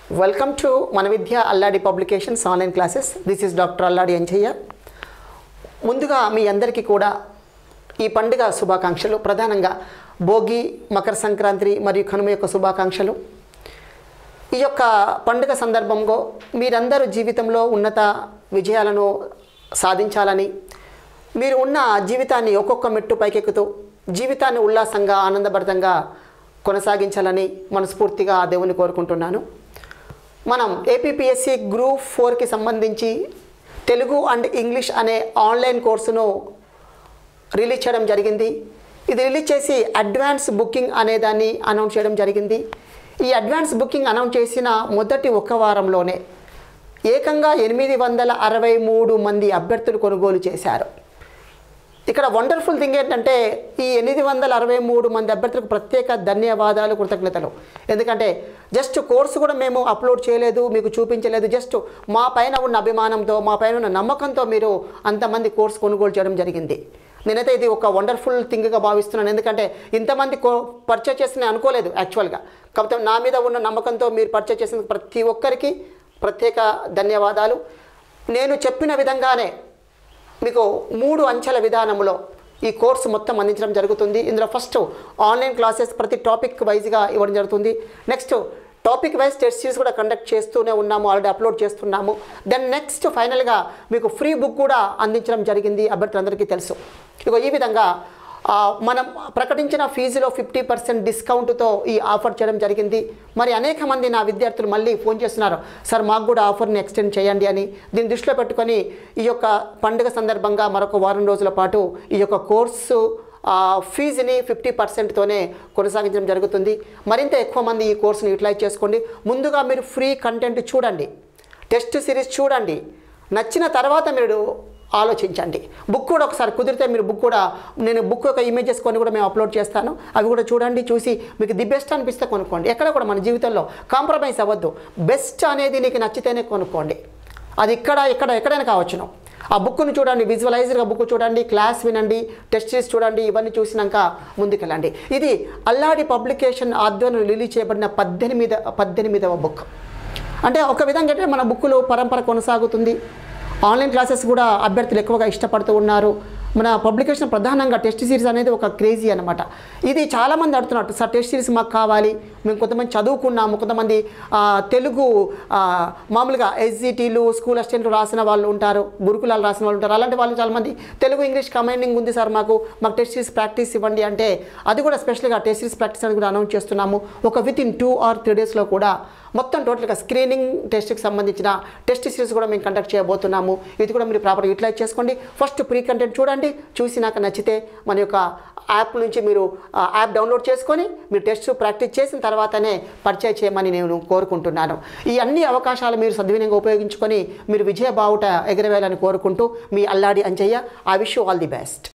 welcome to మన Vidya Alladi publications online classes this is doctor Alladi Anjaiah ముందుగా మీ అందరికీ కూడా ఈ పండుగ శుభాకాంక్షలు ప్రధానంగా భోగి మకర సంక్రాంతి మరియు కనుమ యొక్క శుభాకాంక్షలు ఈ యొక్క పండుగ సందర్భంలో మీరందరూ జీవితంలో ఉన్నత విజయాలను సాధించాలని మీరు ఉన్న జీవితాన్ని ఒక్కొక్క మెట్టు పైకెక్కుతూ జీవితాన్ని ఉల్లాసంగా ఆనందభరితంగా కొనసాగించాలని మనస్ఫూర్తిగా ఆ దేవుని కోరుకుంటున్నాను మనం ఏపీపీఎస్సి గ్రూప్ ఫోర్కి సంబంధించి తెలుగు అండ్ ఇంగ్లీష్ అనే ఆన్లైన్ కోర్సును రిలీజ్ చేయడం జరిగింది ఇది రిలీజ్ చేసి అడ్వాన్స్ బుకింగ్ అనే దాన్ని అనౌన్స్ చేయడం జరిగింది ఈ అడ్వాన్స్ బుకింగ్ అనౌన్స్ చేసిన మొదటి ఒక వారంలోనే ఏకంగా ఎనిమిది వందల అరవై మూడు మంది అభ్యర్థులు కొనుగోలు చేశారు ఇక్కడ వండర్ఫుల్ థింగ్ ఏంటంటే ఈ ఎనిమిది వందల అరవై మూడు మంది అభ్యర్థులకు ప్రత్యేక ధన్యవాదాలు కృతజ్ఞతలు ఎందుకంటే జస్ట్ కోర్సు కూడా మేము అప్లోడ్ చేయలేదు మీకు చూపించలేదు జస్ట్ మా పైన ఉన్న అభిమానంతో మా పైన ఉన్న నమ్మకంతో మీరు అంతమంది కోర్సు కొనుగోలు చేయడం జరిగింది నేనైతే ఇది ఒక వండర్ఫుల్ థింగ్గా భావిస్తున్నాను ఎందుకంటే ఇంతమంది కో పర్చేస్ చేసిన అనుకోలేదు యాక్చువల్గా కాకపోతే నా మీద ఉన్న నమ్మకంతో మీరు పర్చేస్ చేసిన ప్రతి ఒక్కరికి ప్రత్యేక ధన్యవాదాలు నేను చెప్పిన విధంగానే మీకు మూడు అంచెల విధానంలో ఈ కోర్సు మొత్తం అందించడం జరుగుతుంది ఇందులో ఫస్ట్ ఆన్లైన్ క్లాసెస్ ప్రతి టాపిక్ వైజ్గా ఇవ్వడం జరుగుతుంది next topic wise test series కూడా కండక్ట్ చేస్తూనే ఉన్నాము ఆల్రెడీ అప్లోడ్ చేస్తున్నాము దెన్ నెక్స్ట్ ఫైనల్గా మీకు ఫ్రీ బుక్ కూడా అందించడం జరిగింది అభ్యర్థులందరికీ తెలుసు ఇగో ఈ విధంగా ఆ, మనం ప్రకటించిన ఫీజులో ఫిఫ్టీ పర్సెంట్ డిస్కౌంట్తో ఈ ఆఫర్ చేయడం జరిగింది మరి అనేక మంది నా విద్యార్థులు మళ్ళీ ఫోన్ చేస్తున్నారు సార్ మాకు కూడా ఆఫర్ని ఎక్స్టెండ్ చేయండి అని దీన్ని దృష్టిలో పెట్టుకొని ఈ యొక్క పండుగ సందర్భంగా మరొక వారం రోజుల పాటు ఈ యొక్క కోర్సు ఆ, ఫీజుని ఫిఫ్టీ పర్సెంట్తోనే కొనసాగించడం జరుగుతుంది మరింత ఎక్కువ మంది ఈ కోర్సును యూటిలైజ్ చేసుకోండి ముందుగా మీరు ఫ్రీ కంటెంట్ చూడండి టెస్ట్ సిరీస్ చూడండి నచ్చిన తర్వాత మీరు ఆలోచించండి బుక్ కూడా ఒకసారి కుదిరితే మీరు బుక్ కూడా నేను బుక్ యొక్క ఇమేజెస్ కొన్ని కూడా మేము అప్లోడ్ చేస్తాను అవి కూడా చూడండి చూసి మీకు ది బెస్ట్ అనిపిస్తే కొనుక్కోండి ఎక్కడ కూడా మన జీవితంలో కాంప్రమైజ్ అవ్వద్దు బెస్ట్ అనేది నీకు నచ్చితేనే కొనుక్కోండి అది ఇక్కడ ఇక్కడ ఎక్కడైనా కావచ్చును ఆ బుక్ను చూడండి విజువలైజర్గా బుక్ చూడండి క్లాస్ వినండి టెస్ట్ చేసి చూడండి ఇవన్నీ చూసినాక ముందుకెళ్ళండి ఇది అల్లాడి పబ్లికేషన్ ఆధ్వర్యంలో రిలీజ్ చేయబడిన పద్దెనిమిద పద్దెనిమిదవ బుక్ అంటే ఒక విధంగా అంటే మన బుక్కులు పరంపర కొనసాగుతుంది ఆన్లైన్ క్లాసెస్ కూడా అభ్యర్థులు ఎక్కువగా ఇష్టపడుతూ ఉన్నారు మన పబ్లికేషన్ ప్రధానంగా టెస్ట్ సిరీస్ అనేది ఒక క్రేజీ అనమాట ఇది చాలామంది అడుగుతున్నారు సార్ టెస్ట్ సిరీస్ మాకు కావాలి మేము కొంతమంది చదువుకున్నాము కొంతమంది ఆ, తెలుగు ఆ, మామూలుగా ఎస్జిటీలు స్కూల్ అసిస్టెంట్లు రాసిన వాళ్ళు ఉంటారు గురుకులాలు రాసిన వాళ్ళు ఉంటారు అలాంటి వాళ్ళు చాలామంది తెలుగు ఇంగ్లీష్ కమాండింగ్ ఉంది సార్ మాకు మాకు టెస్ట్ సిరీస్ ప్రాక్టీస్ ఇవ్వండి అంటే అది కూడా స్పెషల్గా టెస్ట్ సిరీస్ ప్రాక్టీస్ అని కూడా అనౌన్స్ చేస్తున్నాము ఒక within two or three డేస్లో కూడా మొత్తం టోటల్గా స్క్రీనింగ్ టెస్ట్కి సంబంధించిన టెస్ట్ సిరీస్ కూడా మేము కండక్ట్ చేయబోతున్నాము ఇది కూడా మీరు ప్రాపర్గా యూటిలైజ్ చేసుకోండి ఫస్ట్ ప్రీ కంటెంట్ చూడండి చూసి నాకు నచ్చితే మన యొక్క యాప్ నుంచి మీరు ఆ యాప్ డౌన్లోడ్ చేసుకొని మీరు టెస్ట్ ప్రాక్టీస్ చేసిన తర్వాతనే పరిచయం చేయమని నేను కోరుకుంటున్నాను ఈ అన్ని అవకాశాలు మీరు సద్వినియోగంగా ఉపయోగించుకొని మీరు విజయ బావుట ఎగరవేయాలని కోరుకుంటూ మీ Alladi Anjaiah I wish all the best